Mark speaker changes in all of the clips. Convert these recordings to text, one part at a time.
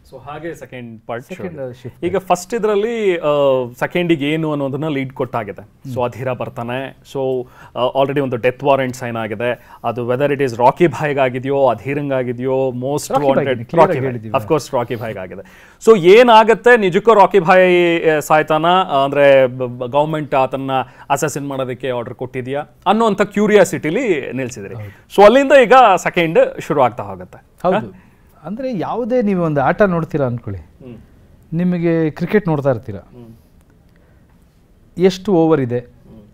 Speaker 1: So ಹಾಗೆ second part
Speaker 2: Second, uh, shift.
Speaker 1: ಈಗ first ಇದರಲ್ಲಿ ಸೆಕೆಂಡಿಗೆ ಏನು ಅನ್ನೋದನ್ನ ಲೀಡ್ ಕೊಟ್ಟಾಗಿದೆ ಸೊ ಅಧೀರ ಬರ್ತಾನೆ ಸೊ ಆಲ್ರೆಡಿ ಒಂದು ಡೆತ್ ವಾರೆಂಟ್ ಸೈನ್ ಆಗಿದೆ ಅದು ವೆದರ್ ಇಟ್ ಈಸ್ ರಾಕಿ ಭಾಯ್ಗಾಗಿದೆಯೋ ಅಧೀರಂಗಾಗಿದೆಯೋ ಮೋಸ್ಟ್
Speaker 2: ರಾಕಿ
Speaker 1: ವಾಂಟೆಡ್
Speaker 2: ಭಾಯ್ಗೆ, clear ಆಗಿ ಹೇಳಿದ್ದೀವಿ.
Speaker 1: ಅಫ್ಕೋರ್ಸ್ ರಾಕಿ ಭಾಯ್ಗಾಗಿದೆ ಸೊ ಏನಾಗುತ್ತೆ ನಿಜಕ್ಕೂ ರಾಕಿ ಭಾಯ್ ಆ, ಸಾಯ್ತಾನ ಅಂದ್ರೆ ಗೌರ್ಮೆಂಟ್ ಆತನ್ನ ಅಸೆಸಿನ್ ಮಾಡೋದಕ್ಕೆ ಆರ್ಡರ್ ಕೊಟ್ಟಿದ್ಯಾ ಅನ್ನೋಂಥ ಕ್ಯೂರಿಯಾಸಿಟಿಲಿ ನಿಲ್ಸಿದ್ರಿ ಸೊ ಅಲ್ಲಿಂದ ಈಗ ಸೆಕೆಂಡ್ ಶುರು ಆಗ್ತಾ ಹೋಗುತ್ತೆ
Speaker 2: ಹೌದು ಅಂದರೆ ಯಾವುದೇ ನೀವು ಒಂದು ಆಟ ನೋಡ್ತೀರಾ ಅಂದ್ಕೊಳ್ಳಿ ನಿಮಗೆ ಕ್ರಿಕೆಟ್ ನೋಡ್ತಾ ಇರ್ತೀರಾ ಎಷ್ಟು ಓವರ್ ಇದೆ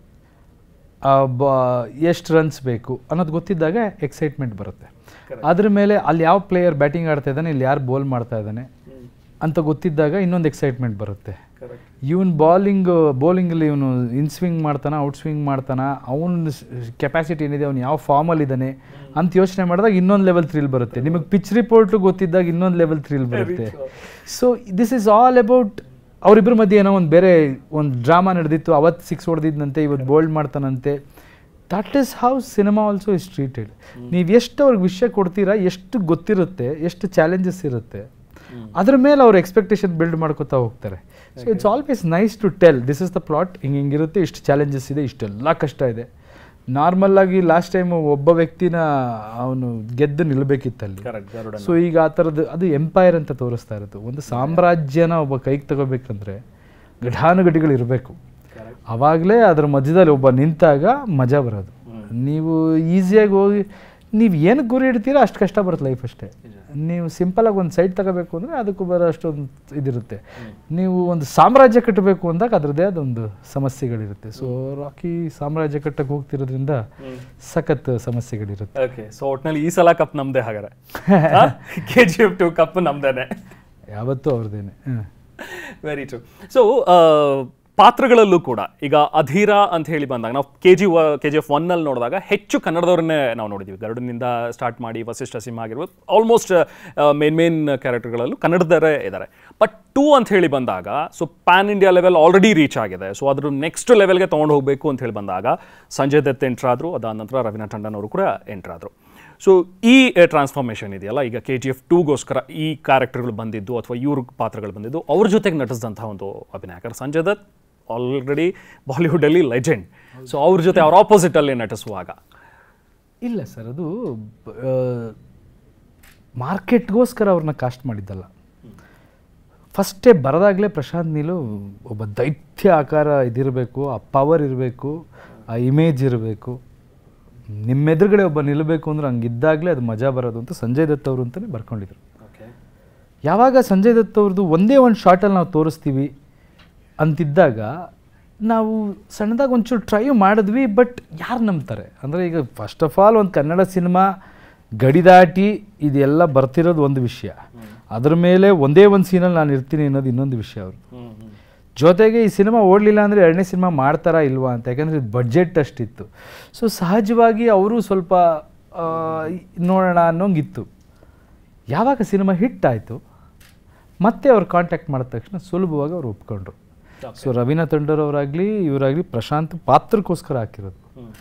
Speaker 2: ಆ ಬ ಎಷ್ಟು ರನ್ಸ್ ಬೇಕು ಅನ್ನೋದು ಗೊತ್ತಿದ್ದಾಗ ಎಕ್ಸೈಟ್ಮೆಂಟ್ ಬರುತ್ತೆ ಅದ್ರ ಮೇಲೆ ಅಲ್ಲಿ ಯಾವ ಪ್ಲೇಯರ್ ಬ್ಯಾಟಿಂಗ್ ಆಡ್ತಾ ಇದ್ದಾನೆ ಇಲ್ಲಿ ಯಾರು ಬೌಲ್ ಮಾಡ್ತಾ ಇದ್ದಾನೆ ಅಂತ ಗೊತ್ತಿದ್ದಾಗ ಇನ್ನೊಂದು ಎಕ್ಸೈಟ್ಮೆಂಟ್ ಬರುತ್ತೆ ಇವನ್ ಬಾಲಿಂಗ್ ಬೌಲಿಂಗಲ್ಲಿ ಇವನು ಇನ್ ಸ್ವಿಂಗ್ ಮಾಡ್ತಾನ ಔಟ್ ಸ್ವಿಂಗ್ ಮಾಡ್ತಾನ ಅವನ ಕೆಪಾಸಿಟಿ ಏನಿದೆ ಅವ್ನು ಯಾವ ಫಾರ್ಮಲ್ಲಿ ಇದ್ದಾನೆ ಅಂತ ಯೋಚನೆ ಮಾಡಿದಾಗ ಇನ್ನೊಂದು ಲೆವೆಲ್ ಥ್ರಿಲ್ ಬರುತ್ತೆ ನಿಮಗೆ ಪಿಚ್ ರಿಪೋರ್ಟು ಗೊತ್ತಿದ್ದಾಗ ಇನ್ನೊಂದು ಲೆವೆಲ್ ಥ್ರಿಲ್ ಬರುತ್ತೆ so this is all about ಅವರಿಬ್ಬರ ಮಧ್ಯೆ ಏನೋ ಒಂದು ಬೇರೆ ಒಂದು ಡ್ರಾಮಾ ನಡೆದಿತ್ತು ಅವತ್ತು ಸಿಕ್ಸ್ ಹೊಡೆದಿದ್ದಂತೆ ಇವತ್ತು ಬೋಲ್ಡ್ ಮಾಡ್ತಾನಂತೆ that is how cinema also is treated ನೀವು ಎಷ್ಟು ಅವ್ರಿಗೆ ವಿಷಯ ಕೊಡ್ತೀರಾ ಎಷ್ಟು ಗೊತ್ತಿರುತ್ತೆ ಎಷ್ಟು ಚಾಲೆಂಜಸ್ ಇರುತ್ತೆ ಅದ್ರ ಮೇಲೆ ಅವ್ರ ಎಕ್ಸ್ಪೆಕ್ಟೇಷನ್ ಬಿಲ್ಡ್ ಮಾಡ್ಕೊತಾ ಹೋಗ್ತಾರೆ so it's always nice to tell this is the plot ಹಿಂಗೆ ಹಿಂಗಿರುತ್ತೆ ಇಷ್ಟು ಚಾಲೆಂಜಸ್ ಇದೆ ಇಷ್ಟೆಲ್ಲ ಕಷ್ಟ ಇದೆ ನಾರ್ಮಲ್ ಆಗಿ ಲಾಸ್ಟ್ ಟೈಮ್ ಒಬ್ಬ ವ್ಯಕ್ತಿನ ಅವನು ಗೆದ್ದು ನಿಲ್ಬೇಕಿತ್ತಲ್ಲಿ
Speaker 1: ಕರೆಕ್ಟ್ ಗರುಡ
Speaker 2: ಸೊ ಈಗ ಆ ಥರದ್ದು ಅದು ಎಂಪೈರ್ ಅಂತ ತೋರಿಸ್ತಾ ಇರೋದು ಒಂದು ಸಾಮ್ರಾಜ್ಯನ ಒಬ್ಬ ಕೈಗೆ ತಗೋಬೇಕಂದ್ರೆ ಘಟಾನುಘಟಿಗಳು ಇರಬೇಕು ಅವಾಗಲೇ ಅದ್ರ ಮಧ್ಯದಲ್ಲಿ ಒಬ್ಬ ನಿಂತಾಗ ಮಜಾ ಬರೋದು ನೀವು ಈಸಿಯಾಗಿ ಹೋಗಿ ನೀವು ಏನಕ್ಕೆ ಗುರಿ ಇಡ್ತೀರಾ ಅಷ್ಟು ಕಷ್ಟ ಬರುತ್ತೆ ಲೈಫ್ ಅಷ್ಟೇ ನೀವು ಸಿಂಪಲಾಗಿ ಒಂದು ಸೈಡ್ ತಗೋಬೇಕು ಅಂದರೆ ಅದಕ್ಕೂ ಬರೋ ಅಷ್ಟೊಂದು ಇದಿರುತ್ತೆ ನೀವು ಒಂದು ಸಾಮ್ರಾಜ್ಯ ಕಟ್ಟಬೇಕು ಅಂದಾಗ ಅದರದ್ದೇ ಅದೊಂದು ಸಮಸ್ಯೆಗಳಿರುತ್ತೆ ಸೊ ರಾಕಿ ಸಾಮ್ರಾಜ್ಯ ಕಟ್ಟಕ್ಕೆ ಹೋಗ್ತಿರೋದ್ರಿಂದ ಸಖತ್ ಸಮಸ್ಯೆಗಳಿರುತ್ತೆ
Speaker 1: ಓಕೆ ಸೊ ಒಟ್ನಲ್ಲಿ ಈ ಸಲ ಕಪ್ ನಮ್ದೇ ಹಾಗಾದ್ರೆ K G F two cup ನಮ್ದೇನೆ
Speaker 2: ಯಾವತ್ತೂ ಅವ್ರದ್ದೇನೆ ಹ್ಞೂ
Speaker 1: ವೆರಿ ಟ್ರೂ ಸೊ ಪಾತ್ರಗಳಲ್ಲೂ ಕೂಡ ಈಗ ಅಧೀರ ಅಂತ ಹೇಳಿ ಬಂದಾಗ ನಾವು K G K G F ಒನ್ನಲ್ಲಿ ನೋಡಿದಾಗ ಹೆಚ್ಚು ಕನ್ನಡದವ್ರನ್ನೇ ನಾವು ನೋಡಿದ್ದೀವಿ ಗರುಡನಿಂದ ಸ್ಟಾರ್ಟ್ ಮಾಡಿ ವಸಿಷ್ಠ ಸಿಂಹ ಆಗಿರ್ಬೋದು ಆಲ್ಮೋಸ್ಟ್ ಮೇನ್ ಮೇನ್ ಕ್ಯಾರೆಕ್ಟರ್ಗಳಲ್ಲೂ ಕನ್ನಡದವರೇ ಇದ್ದಾರೆ ಬಟ್ ಟೂ ಅಂತ ಹೇಳಿ ಬಂದಾಗ so pan India level already reach ಆಗಿದೆ ಸೊ ಅದ್ರ ನೆಕ್ಸ್ಟ್ ಲೆವೆಲ್ಗೆ ತೊಗೊಂಡು ಹೋಗಬೇಕು ಅಂತ ಹೇಳಿ ಬಂದಾಗ ಸಂಜಯ್ ದತ್ ಎಂಟ್ರಾದ್ರು ಅದಾದ ನಂತರ ರವೀನಾ ಟಂಡನ್ ಅವರು ಕೂಡ ಎಂಟ್ರಾದ್ರು ಸೊ ಈ ಟ್ರಾನ್ಸ್ಫಾರ್ಮೇಷನ್ ಇದೆಯಲ್ಲ ಈಗ ಕೆ ಜಿ ಎಫ್ ಟೂಗೋಸ್ಕರ ಈ ಕ್ಯಾರೆಕ್ಟರ್ಗಳು ಬಂದಿದ್ದು ಅಥವಾ ಇವ್ರ ಪಾತ್ರಗಳು ಬಂದಿದ್ದು ಅವ್ರ ಜೊತೆಗೆ ನಟಿಸಿದಂತಹ ಒಂದು ಅಭಿನಯ ಯಾಕಂದ್ರೆ ಸಂಜಯ್ ದತ್ ಆಲ್ರೆಡಿ ಬಾಲಿವುಡಲ್ಲಿ ಲೆಜೆಂಡ್ ಸೊ ಅವ್ರ ಜೊತೆ ಅವ್ರ ಆಪೋಸಿಟಲ್ಲಿ ನಟಿಸುವಾಗ
Speaker 2: ಇಲ್ಲ ಸರ್ ಅದು ಮಾರ್ಕೆಟ್ಗೋಸ್ಕರ ಅವ್ರನ್ನ ಕಾಸ್ಟ್ ಮಾಡಿದ್ದಲ್ಲ ಫಸ್ಟೇ ಬರದಾಗಲೇ ಪ್ರಶಾಂತ್ ನೀಲು ಒಬ್ಬ ದೈತ್ಯ ಆಕಾರ ಇದಿರಬೇಕು ಆ ಪವರ್ ಇರಬೇಕು ಆ ಇಮೇಜ್ ಇರಬೇಕು ನಿಮ್ಮ ಎದುರುಗಡೆ ಒಬ್ಬ ನಿಲ್ಲಬೇಕು ಅಂದ್ರೆ ಹಂಗಿದ್ದಾಗಲೇ ಅದು ಮಜಾ ಬರೋದು ಅಂತ ಸಂಜಯ್ ದತ್ ಅವರು ಅಂತಲೇ ಬರ್ಕೊಂಡಿದ್ರು ಯಾವಾಗ ಸಂಜಯ್ ದತ್ ಅವ್ರದ್ದು ಒಂದೇ ಒಂದು ಶಾರ್ಟಲ್ಲಿ ನಾವು ತೋರಿಸ್ತೀವಿ ಅಂತಿದ್ದಾಗ ನಾವು ಸಣ್ಣದಾಗಿ ಒಂಚೂರು ಟ್ರೈ ಮಾಡಿದ್ವಿ ಬಟ್ ಯಾರು ನಂಬ್ತಾರೆ ಅಂದರೆ ಈಗ ಫಸ್ಟ್ ಆಫ್ ಆಲ್ ಒಂದು ಕನ್ನಡ ಸಿನಿಮಾ ಗಡಿದಾಟಿ ಇದೆಲ್ಲ ಬರ್ತಿರೋದು ಒಂದು ವಿಷಯ ಅದ್ರ ಮೇಲೆ ಒಂದೇ ಒಂದು ಸೀನಲ್ಲಿ ನಾನು ಇರ್ತೀನಿ ಅನ್ನೋದು ಇನ್ನೊಂದು ವಿಷಯ ಅವರು ಜೊತೆಗೆ ಈ ಸಿನಿಮಾ ಓಡಲಿಲ್ಲ ಅಂದರೆ ಎರಡನೇ ಸಿನಿಮಾ ಮಾಡ್ತಾರಾ ಇಲ್ವಾ ಅಂತ ಯಾಕಂದರೆ ಬಡ್ಜೆಟ್ ಅಷ್ಟಿತ್ತು ಸೊ ಸಹಜವಾಗಿ ಅವರು ಸ್ವಲ್ಪ ಆ, ನೋಡೋಣ ಅನ್ನೋಂಗಿತ್ತು ಯಾವಾಗ ಸಿನಿಮಾ ಹಿಟ್ ಆಯಿತು ಮತ್ತೆ ಅವ್ರು ಕಾಂಟ್ಯಾಕ್ಟ್ ಮಾಡಿದ ತಕ್ಷಣ ಸುಲಭವಾಗಿ ಅವ್ರು ಒಪ್ಕೊಂಡ್ರು ಸೊ ರವೀನಾ ತಂಡರ್ ಅವರಾಗಲಿ ಇವರಾಗಲಿ ಪ್ರಶಾಂತ್ ಪಾತ್ರಕ್ಕೋಸ್ಕರ ಹಾಕಿರೋದು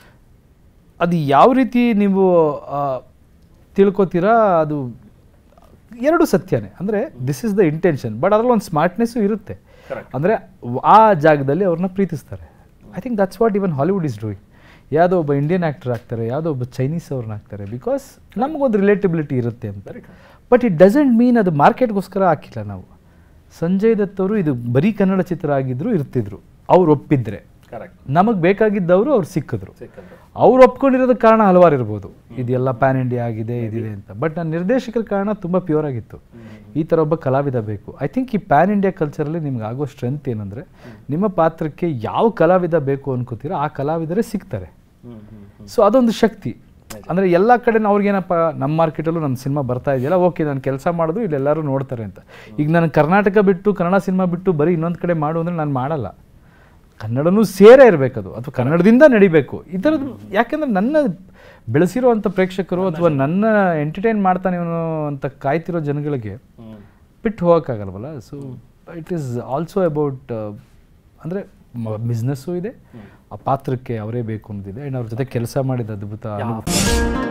Speaker 2: ಅದು ಯಾವ ರೀತಿ ನೀವು ಆ, ತಿಳ್ಕೊತೀರಾ ಅದು ಎರಡು ಸತ್ಯನೇ ಅಂದರೆ this is the intention but ಅದ್ರಲ್ಲಿ ಒಂದು ಸ್ಮಾರ್ಟ್ನೆಸ್ಸು ಇರುತ್ತೆ ಅಂದರೆ ಆ ಜಾಗದಲ್ಲಿ ಅವ್ರನ್ನ ಪ್ರೀತಿಸ್ತಾರೆ I think that's what even Hollywood is doing ಯಾವುದೋ ಒಬ್ಬ ಇಂಡಿಯನ್ ಆ್ಯಕ್ಟರ್ ಆಗ್ತಾರೆ ಯಾವುದೋ ಒಬ್ಬ ಚೈನೀಸ್ ಅವ್ರನ್ನ ಹಾಕ್ತಾರೆ ಬಿಕಾಸ್ ನಮಗೊಂದು ರಿಲೇಟಿಬಿಲಿಟಿ ಇರುತ್ತೆ ಅಂತ ಬಟ್ ಇಟ್ ಡಸಂಟ್ ಮೀನ್ ಅದು ಮಾರ್ಕೆಟ್ಗೋಸ್ಕರ ಹಾಕಿಲ್ಲ ನಾವು ಸಂಜಯ್ ದತ್ ಅವರು ಇದು ಬರೀ ಕನ್ನಡ ಚಿತ್ರ ಆಗಿದ್ರು ಇರ್ತಿದ್ರು ಅವ್ರು ಒಪ್ಪಿದ್ರೆ
Speaker 1: ಕರೆಕ್ಟ್
Speaker 2: ನಮಗೆ ಬೇಕಾಗಿದ್ದವರು ಅವ್ರು ಸಿಕ್ಕಿದ್ರು ಅವ್ರು ಒಪ್ಕೊಂಡಿರೋದಕ್ಕೆ ಕಾರಣ ಹಲವಾರು ಇರ್ಬೋದು ಇದೆಲ್ಲ ಪ್ಯಾನ್ ಇಂಡಿಯಾ ಆಗಿದೆ ಇದಿದೆ ಅಂತ ಬಟ್ ನನ್ನ ನಿರ್ದೇಶಕರ ಕಾರಣ ತುಂಬ ಪ್ಯೂರ್ ಆಗಿತ್ತು ಈ ಥರ ಒಬ್ಬ ಕಲಾವಿದ ಬೇಕು ಐ ಥಿಂಕ್ ಈ ಪ್ಯಾನ್ ಇಂಡಿಯಾ ಕಲ್ಚರಲ್ಲಿ ನಿಮ್ಗೆ ಆಗೋ ಸ್ಟ್ರೆಂತ್ ಏನಂದರೆ ನಿಮ್ಮ ಪಾತ್ರಕ್ಕೆ ಯಾವ ಕಲಾವಿದ ಬೇಕು ಅನ್ಕೋತೀರೋ ಆ ಕಲಾವಿದರೇ ಸಿಗ್ತಾರೆ ಸೊ ಅದೊಂದು ಶಕ್ತಿ ಅಂದರೆ ಎಲ್ಲ ಕಡೆ ಅವ್ರಿಗೇನಪ್ಪ ನಮ್ಮ ಮಾರ್ಕೆಟಲ್ಲೂ ನನ್ನ ಸಿನಿಮಾ ಬರ್ತಾ ಇದೆಯಲ್ಲ ಓಕೆ ನಾನು ಕೆಲಸ ಮಾಡೋದು ಇಲ್ಲೆಲ್ಲರೂ ನೋಡ್ತಾರೆ ಅಂತ ಈಗ ನಾನು ಕರ್ನಾಟಕ ಬಿಟ್ಟು ಕನ್ನಡ ಸಿನಿಮಾ ಬಿಟ್ಟು ಬರೀ ಇನ್ನೊಂದು ಕಡೆ ಮಾಡು ಅಂದರೆ ನಾನು ಮಾಡಲ್ಲ ಕನ್ನಡನೂ ಸೇರೇ ಇರಬೇಕದು ಅಥವಾ ಕನ್ನಡದಿಂದ ನಡಿಬೇಕು ಈ ಥರದ್ದು ಯಾಕೆಂದ್ರೆ ನನ್ನ ಬೆಳೆಸಿರುವಂಥ ಪ್ರೇಕ್ಷಕರು ಅಥವಾ ನನ್ನ ಎಂಟರ್ಟೈನ್ ಮಾಡ್ತಾನೆ ಇವನು ಅಂತ ಕಾಯ್ತಿರೋ ಜನಗಳಿಗೆ ಬಿಟ್ಟು ಹೋಗೋಕ್ಕಾಗಲ್ವಲ್ಲ so it is also about ಅಂದರೆ ಬಿಸ್ನೆಸ್ಸು ಇದೆ ಆ ಪಾತ್ರಕ್ಕೆ ಅವರೇ ಬೇಕು ಅನ್ನೋದಿದೆ ಆ್ಯಂಡ್ ಅವ್ರ ಜೊತೆ ಕೆಲಸ ಮಾಡಿದ ಅದ್ಭುತ ಅನುಭವ